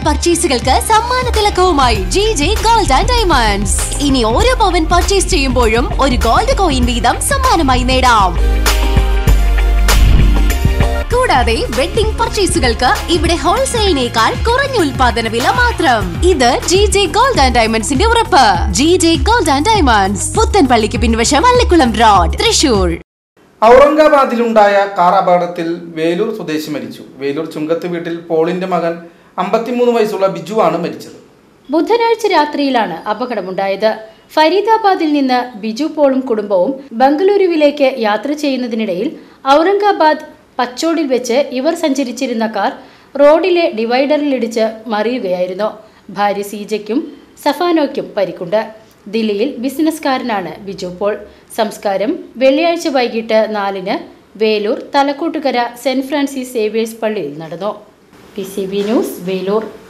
പർച്ചേസുകൾക്ക് സമ്മാന തിലക്കവുമായി G J gold and diamonds ഇനി ഓരോ പവൻ പർച്ചേസ് ചെയ്യുമ്പോഴും ഒരു ഗോൾഡ് കോയിൻ വീതം സമ്മാനമായി നേടാം കൂടാതെ വെഡിംഗ് പർച്ചേസുകൾക്ക് ഇവിടെ ഹോൾസെയിലിനേക്കാൾ കുറഞ്ഞ ഉൽപാദന വില മാത്രം ഇത് ജി ജെ ഗോൾഡ് ആൻഡ് ഡയമണ്ട്സിന്റെ ഉറപ്പ് G J gold and diamonds പുത്തൻപള്ളിക്ക് പിൻവശം അള്ളിക്കുളം റോഡ് തൃശൂർ ഔറംഗാബാദിലുണ്ടായ കാർ അപകടത്തിൽ വേലൂർ സ്വദേശി മരിച്ചു വേലൂർ ചുങ്കത്ത് വീട്ടിൽ പോളിന്റെ മകൻ അമ്പത്തിമൂന്ന് വയസ്സുള്ള ബിജുവാണ് മരിച്ചത് ബുധനാഴ്ച രാത്രിയിലാണ് അപകടമുണ്ടായത് ഫരീദാബാദിൽ നിന്ന് ബിജു പോളും കുടുംബവും ബംഗളൂരുവിലേക്ക് യാത്ര ചെയ്യുന്നതിനിടയിൽ ഔറംഗാബാദ് പച്ചോടിൽ വെച്ച് ഇവർ സഞ്ചരിച്ചിരുന്ന കാർ റോഡിലെ ഡിവൈഡറിലിടിച്ച് മറിയുകയായിരുന്നു ഭാര്യ സീജയ്ക്കും സഫാനോയ്ക്കും പരിക്കുണ്ട് ദില്ലിയിൽ ബിസിനസ്സുകാരനാണ് ബിജു പോൾ സംസ്കാരം വെള്ളിയാഴ്ച വൈകിട്ട് നാലിന് Velur Thalakkottukara Saint Francis Xavier's പള്ളിയിൽ നടന്നു P C B news Velur